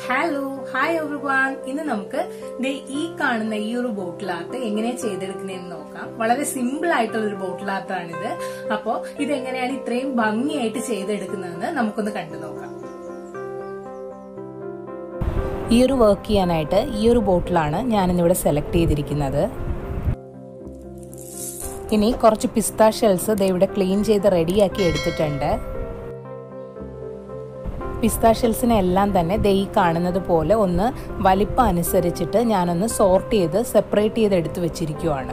hello hi every one ഇന്ന് നമുക്ക് ദേ ഈ കാണുന്ന ഈ ഒരു ബോട്ടിൽ ആർട്ട് എങ്ങനെ ചെയ്തെടുക്കുന്നതെന്ന് നോക്കാം വളരെ സിമ്പിൾ ആയിട്ടുള്ള ഒരു ബോട്ടിൽ ആർട്ടാണിത് അപ്പോ ഇതെങ്ങനെയാണ് ഇത്രയും ഭംഗിയായിട്ട് ചെയ്തെടുക്കുന്നതെന്ന് നമുക്കൊന്ന് കണ്ടു നോക്കാം ഈ ഒരു വർക്ക് ചെയ്യാനായിട്ട് ഈ ഒരു ബോട്ടിലാണ് ഞാനിന്നിവിടെ സെലക്ട് ചെയ്തിരിക്കുന്നത് ഇനി കുറച്ച് പിസ്ത ഷെൽസ് ദേ ഇവിടെ ക്ലീൻ ചെയ്ത് റെഡിയാക്കി എടുത്തിട്ടുണ്ട് പിസ്ത ഷെൽസിനെ എല്ലാം തന്നെ ദേ ഈ കാണുന്നത് പോലെ ഒന്ന് വലിപ്പം അനുസരിച്ചിട്ട് ഞാനൊന്ന് സോർട്ട് ചെയ്ത് സെപ്പറേറ്റ് ചെയ്ത് എടുത്ത് വെച്ചിരിക്കുവാണ്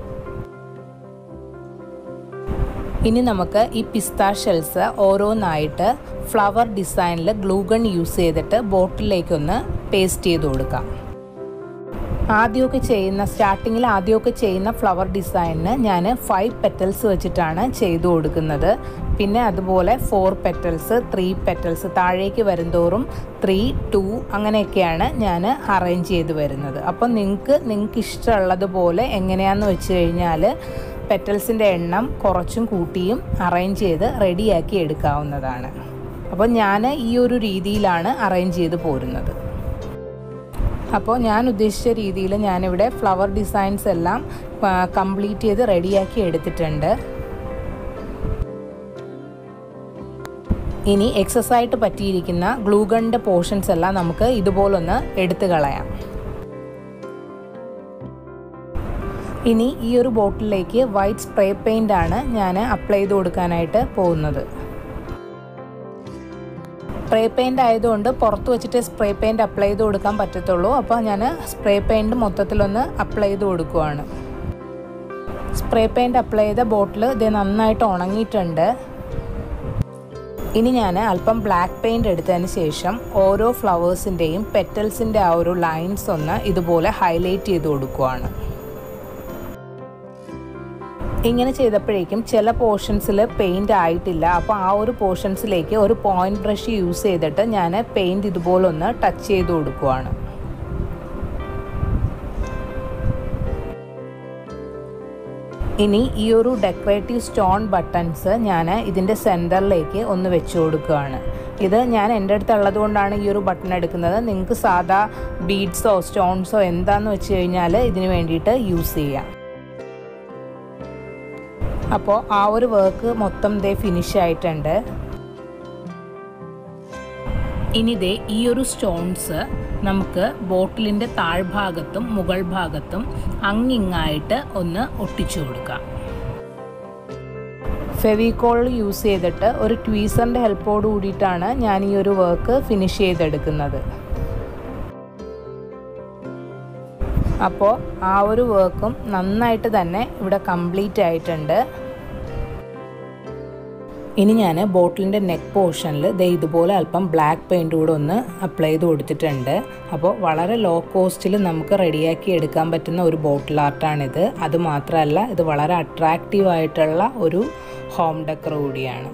ഇനി നമുക്ക് ഈ പിസ്ത ഷെൽസ് ഓരോന്നായിട്ട് ഫ്ലവർ ഡിസൈനിൽ ഗ്ലൂഗൺ യൂസ് ചെയ്തിട്ട് ബോട്ടിലേക്കൊന്ന് പേസ്റ്റ് ചെയ്ത് കൊടുക്കാം ആദ്യമൊക്കെ ചെയ്യുന്ന സ്റ്റാർട്ടിങ്ങിൽ ആദ്യമൊക്കെ ചെയ്യുന്ന ഫ്ലവർ ഡിസൈനിന് ഞാൻ ഫൈവ് പെറ്റൽസ് വെച്ചിട്ടാണ് ചെയ്തു കൊടുക്കുന്നത് പിന്നെ അതുപോലെ ഫോർ പെറ്റൽസ് ത്രീ പെറ്റൽസ് താഴേക്ക് വരുന്തോറും ത്രീ ടു അങ്ങനെയൊക്കെയാണ് ഞാൻ അറേഞ്ച് ചെയ്ത് വരുന്നത് അപ്പം നിങ്ങൾക്ക് നിങ്ങൾക്ക് ഇഷ്ടമുള്ളതുപോലെ എങ്ങനെയാണെന്ന് വെച്ച് കഴിഞ്ഞാൽ പെറ്റൽസിൻ്റെ എണ്ണം കുറച്ചും കൂട്ടിയും അറേഞ്ച് ചെയ്ത് റെഡിയാക്കി എടുക്കാവുന്നതാണ് അപ്പോൾ ഞാൻ ഈ ഒരു രീതിയിലാണ് അറേഞ്ച് ചെയ്ത് പോരുന്നത് അപ്പോൾ ഞാൻ ഉദ്ദേശിച്ച രീതിയിൽ ഞാനിവിടെ ഫ്ലവർ ഡിസൈൻസ് എല്ലാം കംപ്ലീറ്റ് ചെയ്ത് റെഡിയാക്കി എടുത്തിട്ടുണ്ട് ഇനി എക്സസൈറ്റ് പറ്റിയിരിക്കുന്ന ഗ്ലൂഗണിൻ്റെ പോർഷൻസ് എല്ലാം നമുക്ക് ഇതുപോലൊന്ന് എടുത്തു കളയാം ഇനി ഈ ഒരു ബോട്ടിലേക്ക് വൈറ്റ് സ്പ്രേ പെയിൻ്റ് ആണ് ഞാൻ അപ്ലൈ ചെയ്ത് കൊടുക്കാനായിട്ട് പോകുന്നത് സ്പ്രേ പെയിൻ്റ് ആയതുകൊണ്ട് പുറത്ത് വെച്ചിട്ട് സ്പ്രേ പെയിൻ്റ് അപ്ലൈ ചെയ്ത് കൊടുക്കാൻ പറ്റത്തുള്ളൂ അപ്പോൾ ഞാൻ സ്പ്രേ പെയിൻറ് മൊത്തത്തിലൊന്ന് അപ്ലൈ ചെയ്ത് കൊടുക്കുവാണ് സ്പ്രേ പെയിൻറ് അപ്ലൈ ചെയ്ത ബോട്ടിൽ ഇത് നന്നായിട്ട് ഉണങ്ങിയിട്ടുണ്ട് ഇനി ഞാൻ അല്പം ബ്ലാക്ക് പെയിൻറ് എടുത്തതിന് ശേഷം ഓരോ ഫ്ലവേഴ്സിൻ്റെയും പെറ്റൽസിൻ്റെ ആ ഒരു ലൈൻസ് ഒന്ന് ഇതുപോലെ ഹൈലൈറ്റ് ചെയ്ത് കൊടുക്കുവാണ് ഇങ്ങനെ ചെയ്തപ്പോഴേക്കും ചില പോർഷൻസിൽ പെയിൻ്റ് ആയിട്ടില്ല അപ്പോൾ ആ ഒരു പോർഷൻസിലേക്ക് ഒരു പോയിന്റ് ബ്രഷ് യൂസ് ചെയ്തിട്ട് ഞാൻ പെയിൻറ് ഇതുപോലെ ഒന്ന് ടച്ച് ചെയ്ത് കൊടുക്കുവാണ് ഇനി ഈ ഒരു ഡെക്കറേറ്റീവ് സ്റ്റോൺ ബട്ടൺസ് ഞാൻ ഇതിൻ്റെ സെൻറ്ററിലേക്ക് ഒന്ന് വെച്ച് കൊടുക്കുകയാണ് ഇത് ഞാൻ എൻ്റെ അടുത്ത് ഉള്ളത് കൊണ്ടാണ് ഈ ഒരു ബട്ടൺ എടുക്കുന്നത് നിങ്ങൾക്ക് സാധാ ബീഡ്സോ സ്റ്റോൺസോ എന്താണെന്ന് വെച്ച് കഴിഞ്ഞാൽ ഇതിന് വേണ്ടിയിട്ട് യൂസ് ചെയ്യാം അപ്പോൾ ആ ഒരു വർക്ക് മൊത്തം ദേ ഫിനിഷ് ആയിട്ടുണ്ട് ഇനി ദേ ഈ ഒരു സ്റ്റോൺസ് നമുക്ക് ബോട്ടിലിൻ്റെ താഴ്ഭാഗത്തും മുകൾ ഭാഗത്തും അങ്ങിങ്ങായിട്ട് ഒന്ന് ഒട്ടിച്ചു കൊടുക്കാം ഫെവിക്കോൾ യൂസ് ചെയ്തിട്ട് ഒരു ട്വീസറിൻ്റെ ഹെൽപ്പോട് കൂടിയിട്ടാണ് ഞാൻ ഈ ഒരു വർക്ക് ഫിനിഷ് ചെയ്തെടുക്കുന്നത് അപ്പോൾ ആ ഒരു വർക്കും നന്നായിട്ട് തന്നെ ഇവിടെ കംപ്ലീറ്റ് ആയിട്ടുണ്ട് ഇനി ഞാൻ ബോട്ടിലിൻ്റെ നെക്ക് പോർഷനിൽ ദേ ഇതുപോലെ അല്പം ബ്ലാക്ക് പെയിൻ്റ് കൂടെ ഒന്ന് അപ്ലൈ ചെയ്ത് കൊടുത്തിട്ടുണ്ട് അപ്പോൾ വളരെ ലോ കോസ്റ്റിൽ നമുക്ക് റെഡിയാക്കി എടുക്കാൻ പറ്റുന്ന ഒരു ബോട്ടിൽ ആർട്ടാണിത് അതുമാത്രമല്ല ഇത് വളരെ അട്രാക്റ്റീവ് ആയിട്ടുള്ള ഒരു ഹോം ഡെക്കർ കൂടിയാണ്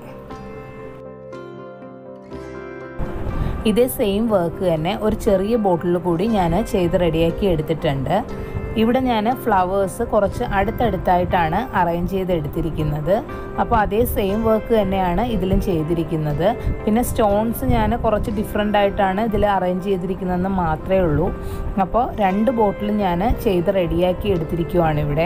ഇതേ സെയിം വർക്ക് തന്നെ ഒരു ചെറിയ ബോട്ടിൽ കൂടി ഞാൻ ചെയ്ത് റെഡിയാക്കി എടുത്തിട്ടുണ്ട് ഇവിടെ ഞാൻ ഫ്ലവേഴ്സ് കുറച്ച് അടുത്തടുത്തായിട്ടാണ് അറേഞ്ച് ചെയ്ത് എടുത്തിരിക്കുന്നത് അപ്പോൾ അതേ സെയിം വർക്ക് തന്നെയാണ് ഇതിലും ചെയ്തിരിക്കുന്നത് പിന്നെ സ്റ്റോൺസ് ഞാൻ കുറച്ച് ഡിഫറെൻ്റ് ആയിട്ടാണ് ഇതിൽ അറേഞ്ച് ചെയ്തിരിക്കുന്നതെന്ന് മാത്രമേ ഉള്ളൂ അപ്പോൾ രണ്ട് ബോട്ടിലും ഞാൻ ചെയ്ത് റെഡിയാക്കി എടുത്തിരിക്കുവാണ് ഇവിടെ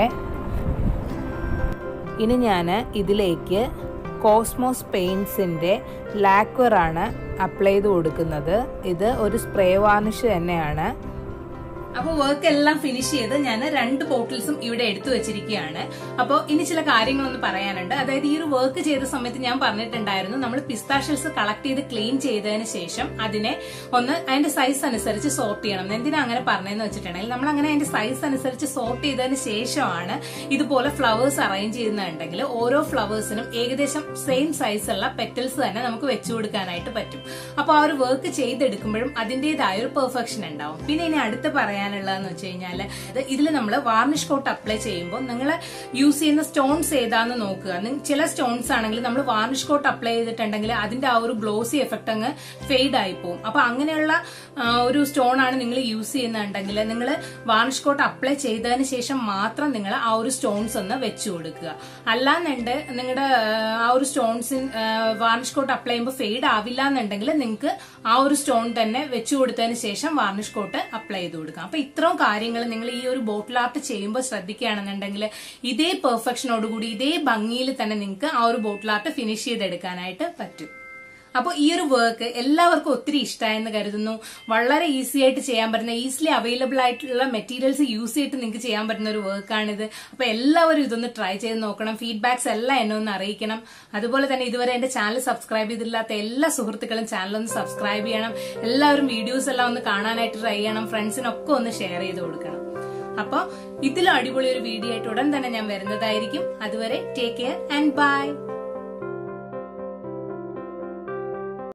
ഇനി ഞാൻ ഇതിലേക്ക് കോസ്മോസ് പെയിൻസിൻ്റെ ലാക്വറാണ് അപ്ലൈ ചെയ്ത് കൊടുക്കുന്നത് ഇത് ഒരു സ്പ്രേ വാർണിഷ് തന്നെയാണ് അപ്പോൾ വർക്ക് എല്ലാം ഫിനിഷ് ചെയ്ത് ഞാൻ രണ്ട് ബോട്ടിൽസും ഇവിടെ എടുത്തു വെച്ചിരിക്കുകയാണ് അപ്പോൾ ഇനി ചില കാര്യങ്ങളൊന്ന് പറയാനുണ്ട് അതായത് ഈ ഒരു വർക്ക് ചെയ്ത സമയത്ത് ഞാൻ പറഞ്ഞിട്ടുണ്ടായിരുന്നു നമ്മൾ പിസ്താഷ്യൽസ് കളക്ട് ചെയ്ത് ക്ലീൻ ചെയ്തതിന് ശേഷം അതിനെ ഒന്ന് അതിന്റെ സൈസ് അനുസരിച്ച് സോർട്ട് ചെയ്യണം എന്തിനാ അങ്ങനെ പറഞ്ഞതെന്ന് വെച്ചിട്ടുണ്ടെങ്കിൽ നമ്മൾ അങ്ങനെ അതിന്റെ സൈസ് അനുസരിച്ച് സോർട്ട് ചെയ്തതിന് ശേഷമാണ് ഇതുപോലെ ഫ്ലവേഴ്സ് അറേഞ്ച് ചെയ്യുന്നുണ്ടെങ്കിൽ ഓരോ ഫ്ലവേഴ്സിനും ഏകദേശം സെയിം സൈസുള്ള പെറ്റൽസ് തന്നെ നമുക്ക് വെച്ചു കൊടുക്കാനായിട്ട് പറ്റും അപ്പോൾ ആ ഒരു വർക്ക് ചെയ്തെടുക്കുമ്പോഴും അതിന്റേതായ ഒരു പെർഫെക്ഷൻ ഉണ്ടാവും പിന്നെ ഇനി അടുത്ത് പറയാൻ പറയാനുള്ളതെന്ന് വെച്ച് കഴിഞ്ഞാൽ ഇതിൽ നമ്മൾ വാർണിഷ് കോട്ട് അപ്ലൈ ചെയ്യുമ്പോൾ നിങ്ങൾ യൂസ് ചെയ്യുന്ന സ്റ്റോൺസ് ഏതാന്ന് നോക്കുക നിങ്ങ- ചില സ്റ്റോൺസ് ആണെങ്കിൽ നമ്മൾ വാർണിഷ് കോട്ട് അപ്ലൈ ചെയ്തിട്ടുണ്ടെങ്കിൽ അതിന്റെ ആ ഒരു ഗ്ലോസി എഫക്ട് അങ്ങ് ഫെയ്ഡ് ആയി പോകും അപ്പൊ അങ്ങനെയുള്ള ആ, ഒരു സ്റ്റോൺ ആണ് നിങ്ങൾ യൂസ് ചെയ്യുന്നുണ്ടെങ്കിൽ നിങ്ങൾ വാർണിഷ് കോട്ട് അപ്ലൈ ചെയ്തതിന് ശേഷം മാത്രം നിങ്ങൾ ആ ഒരു സ്റ്റോൺസ് ഒന്ന് വെച്ചു കൊടുക്കുക അല്ലാന്നുണ്ട് നിങ്ങളുടെ ആ ഒരു സ്റ്റോൺസ് വാർണിഷ് കോട്ട് അപ്ലൈ ചെയ്യുമ്പോൾ ഫെയ്ഡ് ആവില്ല എന്നുണ്ടെങ്കിൽ നിങ്ങൾക്ക് ആ ഒരു സ്റ്റോൺ തന്നെ വെച്ചു കൊടുത്തതിന് ശേഷം വാർണിഷ് കോട്ട് അപ്ലൈ ചെയ്ത് കൊടുക്കാം അപ്പൊ ഇത്രയും കാര്യങ്ങൾ നിങ്ങൾ ഈ ഒരു ബോട്ടിൽ ആർട്ട് ചെയ്യുമ്പോൾ ശ്രദ്ധിക്കുകയാണെന്നുണ്ടെങ്കിൽ ഇതേ പെർഫെക്ഷനോടുകൂടി ഇതേ ഭംഗിയിൽ തന്നെ നിങ്ങൾക്ക് ആ ഒരു ബോട്ടിൽ ആർട്ട് ഫിനിഷ് ചെയ്തെടുക്കാനായിട്ട് പറ്റും അപ്പോൾ ഈ ഒരു വർക്ക് എല്ലാവർക്കും ഒത്തിരി ഇഷ്ടമായെന്ന് കരുതുന്നു വളരെ ഈസി ആയിട്ട് ചെയ്യാൻ പറ്റുന്ന ഈസിലി അവൈലബിൾ ആയിട്ടുള്ള മെറ്റീരിയൽസ് യൂസ് ചെയ്തിട്ട് നിങ്ങൾക്ക് ചെയ്യാൻ പറ്റുന്ന ഒരു വർക്കാണിത് അപ്പൊ എല്ലാവരും ഇതൊന്ന് ട്രൈ ചെയ്ത് നോക്കണം ഫീഡ്ബാക്സ് എല്ലാം എന്നെ ഒന്ന് അറിയിക്കണം അതുപോലെ തന്നെ ഇതുവരെ എന്റെ ചാനൽ സബ്സ്ക്രൈബ് ചെയ്തില്ലാത്ത എല്ലാ സുഹൃത്തുക്കളും ചാനൽ ഒന്ന് സബ്സ്ക്രൈബ് ചെയ്യണം എല്ലാവരും വീഡിയോസ് എല്ലാം ഒന്ന് കാണാനായിട്ട് ട്രൈ ചെയ്യണം ഫ്രണ്ട്സിനൊക്കെ ഒന്ന് ഷെയർ ചെയ്ത് കൊടുക്കണം അപ്പോൾ ഇതിലും അടിപൊളി ഒരു വീഡിയോ ആയിട്ട് ഉടൻ തന്നെ ഞാൻ വരുന്നതായിരിക്കും അതുവരെ ടേക്ക് കെയർ ആൻഡ് ബൈ